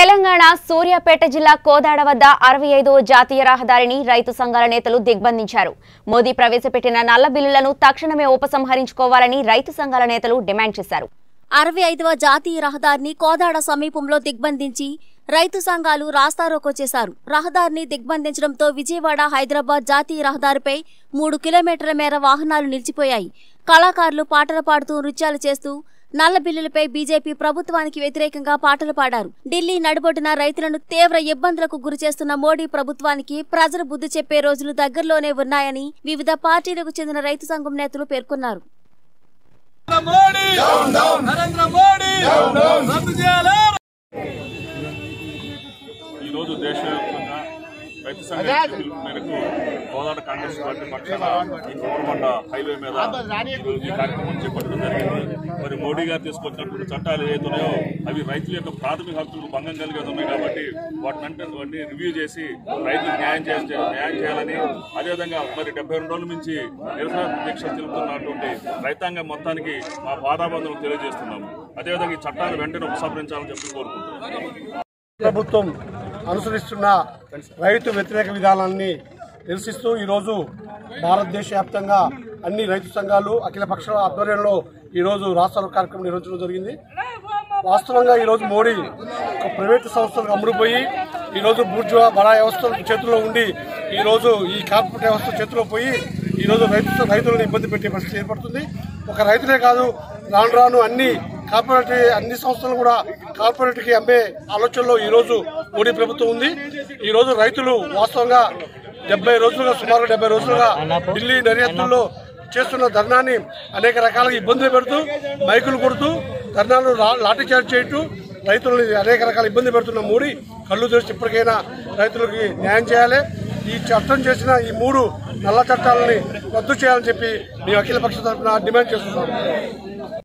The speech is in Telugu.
తెలంగాణ సూర్యాపేట జిల్లా కోదాడ వద్ద అరవై ఐదవ జాతీయ రహదారిని రైతు సంఘాల నేతలు దిగ్బంధించారు మోదీ ప్రవేశపెట్టిన నల్ల బిల్లులను తక్షణమే ఉపసంహరించుకోవాలని రైతు సంఘాల నేతలు డిమాండ్ చేశారు అరవై ఐదవ జాతీయ రహదారిని కోదాడ సమీపంలో దిగ్బంధించి రైతు సంఘాలు రాస్తారోకో చేశారు రహదారిని దిగ్బంధించడంతో విజయవాడ హైదరాబాద్ జాతీయ రహదారిపై మూడు కిలోమీటర్ల మేర వాహనాలు నిలిచిపోయాయి కళాకారులు పాటలు పాడుతూ నృత్యాలు చేస్తూ నల్ల బిల్లులపై బీజేపీ ప్రభుత్వానికి వ్యతిరేకంగా పాటలు పాడారు ఢిల్లీ నడుబొడ్డున రైతులను తీవ్ర ఇబ్బందులకు గురి చేస్తున్న మోడీ ప్రభుత్వానికి ప్రజలు బుద్ధి చెప్పే రోజులు దగ్గరలోనే ఉన్నాయని వివిధ పార్టీలకు చెందిన రైతు సంఘం నేతలు పేర్కొన్నారు నరేంద్ర మోడీ నరేంద్ర మోడీ రద్దు చేయాలి ఈరోజు దేశవ్యాప్తంగా రైతు సంఘ పిలుపు మేరకు కోదాడ కాంగ్రెస్ పార్టీ పక్షాన ఈ కోరమండ హైవే మీద ఈరోజు ఈ కార్యక్రమం చేపట్టడం జరిగింది మరి మోడీ గారు తీసుకొచ్చినటువంటి చట్టాలు ఏదైతున్నాయో అవి రైతుల యొక్క ప్రాథమిక హక్కులకు భంగం కలిగేది ఉన్నాయి కాబట్టి వాటిని వాటిని రివ్యూ చేసి రైతులకు న్యాయం చేయాలి న్యాయం చేయాలని అదేవిధంగా మరి డెబ్బై రెండు రోజుల నుంచి నిరసన దీక్ష తెలుపుతున్నటువంటి రైతాంగం మొత్తానికి మా బాధాబంధులు తెలియజేస్తున్నాము అదేవిధంగా ఈ చట్టాన్ని వెంటనే ఉపసంహరించాలని చెప్పి కోరుకుంటున్నాం ప్రభుత్వం అనుసరిస్తున్న రైతు వ్యతిరేక విధానాన్ని నిరసిస్తూ ఈరోజు భారతదేశ వ్యాప్తంగా అన్ని రైతు సంఘాలు అఖిల పక్షాల ఆధ్వర్యంలో ఈరోజు రాష్ట్ర కార్యక్రమం నిర్వహించడం జరిగింది వాస్తవంగా ఈరోజు మోడీ ఒక ప్రైవేటు సంస్థలకు అమ్ముడుపోయి ఈరోజు బూర్జువా బడా వ్యవస్థల చేతుల్లో ఉండి ఈరోజు ఈ కార్పొరేట్ వ్యవస్థ చేతిలో పోయి ఈరోజు రైతు రైతులను ఇబ్బంది పెట్టే పరిస్థితి ఏర్పడుతుంది ఒక రైతులే కాదు రాను రాను అన్ని కార్పొరేట్ అన్ని సంస్థలు కూడా కార్పొరేట్ కి అమ్మే ఆలోచనలో ఈ రోజు మోడీ ప్రభుత్వం ఉంది ఈ రోజు రైతులు వాస్తవంగా డెబ్బై రోజులుగా సుమారు డెబ్బై రోజులుగా ఢిల్లీ నడియత్తుల్లో చేస్తున్న ధర్నాన్ని అనేక రకాలుగా ఇబ్బందులు పెడుతూ మైకులు కొడుతూ ధర్నాలు లా- లాఠీ చార్జ్ చేయటూ రైతులను అనేక రకాల ఇబ్బంది పెడుతున్న మోడీ కళ్ళు తెరిచి ఇప్పటికైనా రైతులకి న్యాయం చేయాలి ఈ చట్టం చేసిన ఈ మూడు నల్ల చట్టాలని రద్దు చేయాలని చెప్పి మేము అఖిల పక్ష తరఫున డిమాండ్ చేస్తున్నాం